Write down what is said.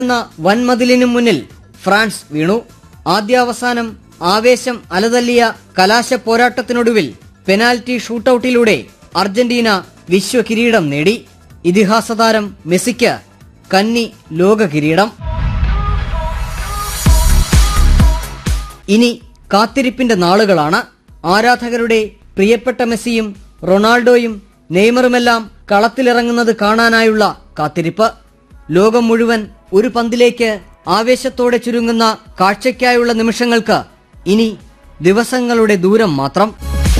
എന്ന വൻമതിലിനു മുന്നിൽ ഫ്രാൻസ് വീണു ആദ്യാവസാനം ആവേശം അലതല്ലിയ കലാശ പോരാട്ടത്തിനൊടുവിൽ പെനാൽറ്റി ഷൂട്ടൌട്ടിലൂടെ അർജന്റീന വിശ്വകിരീടം നേടി ഇതിഹാസ താരം മെസ്സിക്ക് കന്നി ലോക കിരീടം ഇനി കാത്തിരിപ്പിന്റെ നാളുകളാണ് ആരാധകരുടെ പ്രിയപ്പെട്ട മെസ്സിയും റൊണാൾഡോയും നെയ്മറുമെല്ലാം കളത്തിലിറങ്ങുന്നത് കാണാനായുള്ള കാത്തിരിപ്പ് ലോകം മുഴുവൻ ഒരു പന്തിലേക്ക് ആവേശത്തോടെ ചുരുങ്ങുന്ന കാഴ്ചയ്ക്കായുള്ള നിമിഷങ്ങൾക്ക് ഇനി ദിവസങ്ങളുടെ ദൂരം മാത്രം